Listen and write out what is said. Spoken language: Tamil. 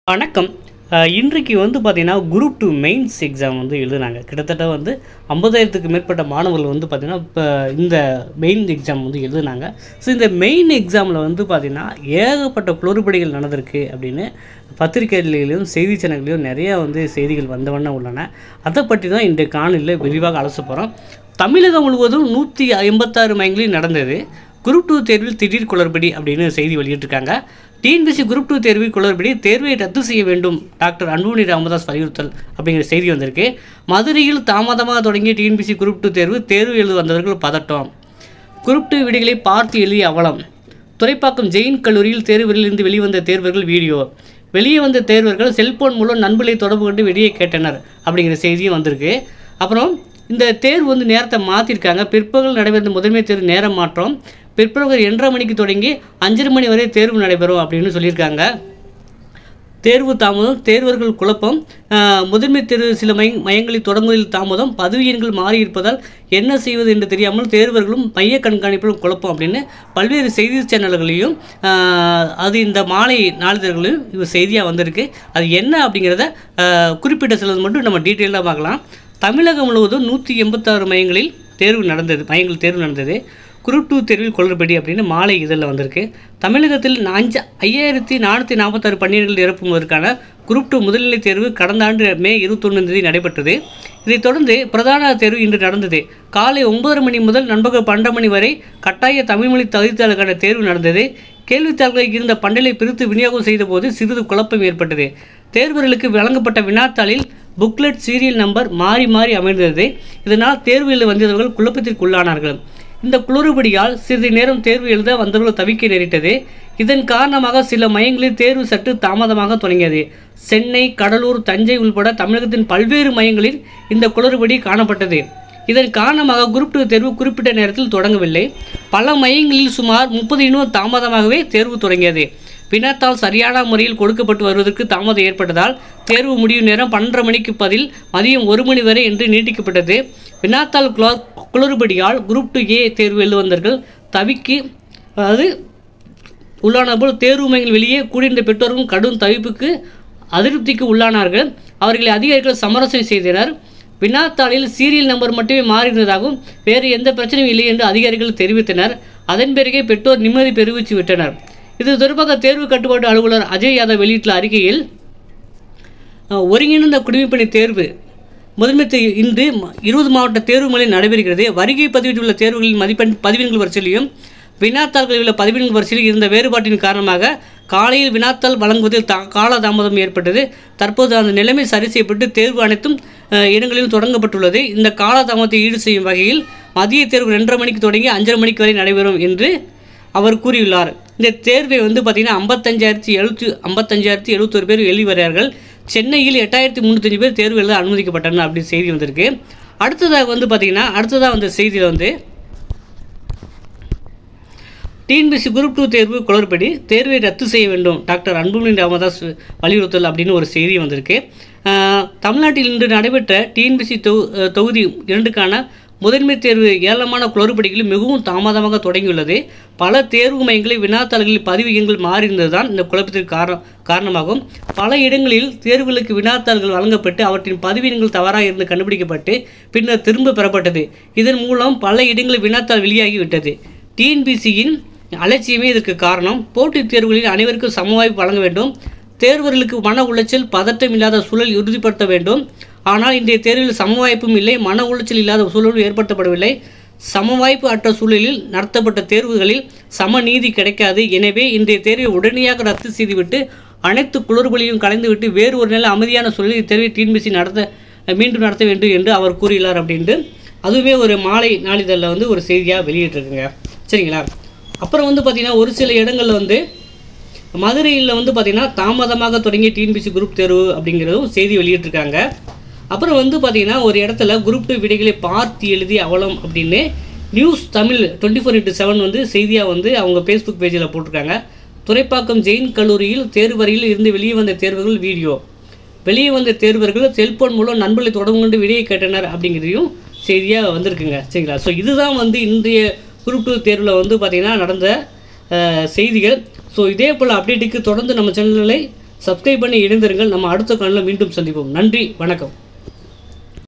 வணக்கம் அஹ், இன்றைக்கு வந்து பார்த்தீங்கன்னா குரூப் டூ மெயின்ஸ் எக்ஸாம் வந்து எழுதுனாங்க கிட்டத்தட்ட வந்து ஐம்பதாயிரத்துக்கு மேற்பட்ட மாணவர்கள் வந்து பார்த்திங்கன்னா இப்போ இந்த மெயின் எக்ஸாம் வந்து எழுதுனாங்க ஸோ இந்த மெயின் எக்ஸாமில் வந்து பார்த்திங்கன்னா ஏகப்பட்ட குளறுபடிகள் நடந்திருக்கு அப்படின்னு பத்திரிகைகளிலும் செய்தி சேனல்களிலும் நிறையா வந்து செய்திகள் வந்த வண்ணம் உள்ளன அதை பற்றி தான் இன்றைய காணொலியில் விரிவாக அலச போகிறோம் தமிழகம் முழுவதும் நூற்றி எண்பத்தாறு மையங்களில் நடந்தது குரூப் டூ தேர்வில் திடீர் குளறுபடி அப்படின்னு செய்தி வெளியிட்டிருக்காங்க டிஎன்பிசி குரூப் டூ தேர்வில் குளறுபடி தேர்வை ரத்து செய்ய வேண்டும் டாக்டர் அன்புமணி ராமதாஸ் வலியுறுத்தல் அப்படிங்கிற செய்தி வந்திருக்கு மதுரையில் தாமதமாக தொடங்கிய டிஎன்பிசி குரூப் டூ தேர்வு தேர்வு எழுத வந்தவர்கள் பதட்டம் குரூப் டூ விடைகளை பார்த்து எழுதிய அவலம் துறைப்பாக்கம் ஜெயின் கல்லூரியில் தேர்வுகளிலிருந்து வெளிவந்த தேர்வர்கள் வீடியோ வெளியே வந்த தேர்வர்கள் செல்போன் மூலம் நண்பர்களை தொடர்பு கொண்டு வெளியே கேட்டனர் அப்படிங்கிற செய்தியும் வந்திருக்கு அப்புறம் இந்த தேர்வு வந்து நேரத்தை மாற்றிருக்காங்க பிற்பகல் நடைபெற்ற முதன்மை தேர்வு நேரம் மாற்றம் பிற்பகல் இரண்டரை மணிக்கு தொடங்கி அஞ்சரை மணி வரை தேர்வு நடைபெறும் அப்படின்னு சொல்லியிருக்காங்க தேர்வு தாமதம் தேர்வர்கள் குழப்பம் ஆஹ், முதன்மை தேர்வு சில மை மையங்களில் தொடங்குவதில் தாமதம் பதவி எண்கள் மாறி இருப்பதால் என்ன செய்வது என்று தெரியாமல் தேர்வர்களும் மைய கண்காணிப்பிலும் குழப்பம் அப்படின்னு பல்வேறு செய்தி சேனல்களையும் ஆஹ், அது இந்த மாலை நாளிதழ்களையும் இது செய்தியாக வந்திருக்கு அது என்ன அப்படிங்கிறத ஆஹ், குறிப்பிட்ட சிலது மட்டும் நம்ம டீட்டெயிலாக பார்க்கலாம் தமிழகம் முழுவதும் நூற்றி எண்பத்தாறு மையங்களில் தேர்வு நடந்தது மையங்கள் தேர்வு நடந்தது குரூப் டூ தேர்வில் குளறுபடி அப்படின்னு மாலை இதழில் வந்திருக்கு தமிழகத்தில் அஞ்சு ஐயாயிரத்தி நானூற்றி நாற்பத்தாறு பணியிடங்கள் நிரப்புவதற்கான குரூப் டூ முதல்நிலை தேர்வு கடந்த ஆண்டு மே இருபத்தொன்னு தேதி நடைபெற்றது இதைத் தொடர்ந்து பிரதான தேர்வு இன்று நடந்தது காலை ஒன்பதரை மணி முதல் நண்பகல் பன்னெண்டு மணி வரை கட்டாய தமிழ்மொழி தகுதித்தாளுக்கான தேர்வு நடந்தது கேள்வித்தாள்களில் இருந்த பண்டலை பிரித்து விநியோகம் செய்தபோது சிறிது குழப்பம் ஏற்பட்டது தேர்வர்களுக்கு வழங்கப்பட்ட வினாத்தாளில் புக்லெட் சீரியல் நம்பர் மாறி மாறி அமைந்தது இதனால் தேர்வு எழுத வந்தவர்கள் குழப்பத்திற்கு உள்ளானார்கள் இந்த குளறுபடியால் சிறிது நேரம் தேர்வு எழுத வந்தவர்கள் தவிக்க நேரிட்டது இதன் காரணமாக சில மையங்களில் தேர்வு சற்று தாமதமாக தொடங்கியது சென்னை கடலூர் தஞ்சை உள்பட தமிழகத்தின் பல்வேறு மையங்களில் இந்த குளறுபடி காணப்பட்டது இதன் காரணமாக குரூப் டூ தேர்வு குறிப்பிட்ட நேரத்தில் தொடங்கவில்லை பல மையங்களில் சுமார் முப்பது இன்னும் தாமதமாகவே தேர்வு தொடங்கியது வினாத்தாள் சரியான முறையில் கொடுக்கப்பட்டு வருவதற்கு தாமதம் ஏற்பட்டதால் தேர்வு முடியும் நேரம் பன்னெண்டரை மணிக்கு பதில் மதியம் ஒரு மணி வரை என்று நீட்டிக்கப்பட்டது வினாத்தாள் குள குளறுபடியால் குரூப் டூ ஏ தேர்வு எழுதுவந்தர்கள் தவிக்கு அதாவது உள்ளான போல் தேர்வு மையங்கள் வெளியே கூடியிருந்த பெற்றோரும் கடும் தவிப்புக்கு அதிருப்திக்கு உள்ளானார்கள் அவர்களை அதிகாரிகள் சமரசம் செய்தனர் வினாத்தாளில் சீரியல் நம்பர் மட்டுமே மாறியிருந்ததாகவும் வேறு எந்த பிரச்சனையும் இல்லை என்று அதிகாரிகள் தெரிவித்தனர் அதன் பிறகே பெற்றோர் நிம்மதி பெருவிச்சு விட்டனர் இது தொடர்பாக தேர்வு கட்டுப்பாட்டு அலுவலர் அஜய் யாதவ் வெளியிட்டுள்ள அறிக்கையில் அஹ், ஒருங்கிணைந்த குடிமைப்பணி தேர்வு முதன்மை தே- இன்று ம- இருபது மாவட்ட தேர்வுகளில் நடைபெறுகிறது வருகை பதிவிட்டுள்ள தேர்வுகளின் மதிப்பெண் பதிவெண்கள் வரிசையிலும் வினாத்தாள்களில் உள்ள பதிவெண்கள் வரிசையில் இருந்த வேறுபாட்டின் காரணமாக காலையில் வினாத்தாள் வழங்குவதில் தா காலதாமதம் ஏற்பட்டது தற்போது அந்த நிலைமை சரி செய்யப்பட்டு தேர்வு அனைத்தும் அஹ், இடங்களிலும் தொடங்கப்பட்டுள்ளது இந்த காலதாமதத்தை ஈடு செய்யும் வகையில் மதிய தேர்வு ரெண்டரை மணிக்கு தொடங்கி அஞ்சரை மணிக்கு வரை நடைபெறும் என்று அவர் கூறியுள்ளார் இந்த தேர்வை வந்து பார்த்திங்கன்னா ஐம்பத்தஞ்சாயிரத்தி எழுநூற்றி ஐம்பத்தஞ்சாயிரத்தி எழுபத்தொரு பேர் எழுதி வருகிறார்கள் சென்னையில் எட்டாயிரத்தி முந்நூற்றஞ்சு பேர் தேர்வு எழுத அனுமதிக்கப்பட்டனர் அப்படி செய்தி வந்திருக்கு அடுத்ததாக வந்து பார்த்திங்கன்னா அடுத்ததாக வந்த செய்தியில் வந்து டிஎன்பிசி குரூப் டூ தேர்வு குளறுபடி தேர்வை ரத்து செய்ய வேண்டும் டாக்டர் அன்புமணி ராமதாஸ் வலியுறுத்தல் அப்படின்னு ஒரு செய்தி வந்திருக்கு ஆஹ், தமிழ்நாட்டில் இன்று நடைபெற்ற டிஎன்பிசி தொகு அஹ், தொகுதி இரண்டுக்கான முதன்மை தேர்வு ஏராளமான குளறுபடிகள் மிகவும் தாமதமாக தொடங்கியுள்ளது பல தேர்வு மையங்களில் வினாத்தாள்களில் பதிவு எண்கள் மாறியிருந்தது தான் இந்த குழப்பத்திற்கு காரணம் காரணமாகும் பல இடங்களில் தேர்வுகளுக்கு வினாத்தாள்கள் வழங்கப்பட்டு அவற்றின் பதிவு எண்கள் தவறாக இருந்து கண்டுபிடிக்கப்பட்டு பின்னர் திரும்ப பெறப்பட்டது இதன் மூலம் பல இடங்களில் வினாத்தாள் வெளியாகிவிட்டது டிஎன்பிசியின் அலட்சியமே இதற்கு காரணம் போட்டித் தேர்வுகளில் அனைவருக்கும் சம வாய்ப்பு வழங்க வேண்டும் தேர்வர்களுக்கு மன உளைச்சல் பதட்டம் இல்லாத சூழல் உறுதிப்படுத்த வேண்டும் ஆனால் இன்றைய தேர்வில் சம வாய்ப்பும் இல்லை மன உளைச்சல் இல்லாத சூழலும் ஏற்படுத்தப்படவில்லை சம வாய்ப்பு அற்ற சூழலில் நடத்தப்பட்ட தேர்வுகளில் சம நீதி கிடைக்காது எனவே இன்றைய தேர்வை உடனடியாக ரத்து செய்துவிட்டு அனைத்து குளறுபடியும் கலைந்துவிட்டு வேறு ஒரு நல்ல அமைதியான சூழலில் இத்தேர்வை டிஎன்பிசி நடத்த மீண்டும் நடத்த வேண்டும் என்று அவர் கூறியுள்ளார் அப்படின்ட்டு அதுவுமே ஒரு மாலை நாளிதழில் வந்து ஒரு செய்தியாக வெளியிட்டிருக்குங்க சரிங்களா அப்புறம் வந்து பார்த்திங்கன்னா ஒரு சில இடங்களில் வந்து மதுரையில் வந்து பார்த்திங்கன்னா தாமதமாக தொடங்கிய டிஎன்பிசி குரூப் தேர்வு அப்படிங்கிறதும் செய்தி வெளியிட்டிருக்காங்க அப்புறம் வந்து பார்த்திங்கன்னா ஒரு இடத்துல குரூப் டூ விடைகளை பார்த்து எழுதி அவலம் அப்படின்னு news Tamil twenty four into seven வந்து செய்தியாக வந்து அவங்க ஃபேஸ்புக் பேஜில் போட்டிருக்காங்க துறைப்பாக்கம் ஜெயின் கல்லூரியில் தேர்வறையில் இருந்து வெளியே வந்த தேர்வுகள் வீடியோ வெளியே வந்த தேர்வர்கள் செல்போன் மூலம் நண்பர்களை தொடர்பு கொண்டு விடையை கேட்டனர் அப்படிங்கிறதையும் செய்தியாக வந்திருக்குங்க சரிங்களா ஸோ இதுதான் வந்து இன்றைய குரூப் டூ தேர்வில் வந்து பார்த்திங்கன்னா நடந்த அஹ், செய்திகள் ஸோ இதே போல் அப்டேட்டுக்கு தொடர்ந்து நம்ம சேனல்களை சப்ஸ்கிரைப் பண்ணி இணைந்திருங்கள் நம்ம அடுத்த காலில் மீண்டும் சந்திப்போம் நன்றி வணக்கம்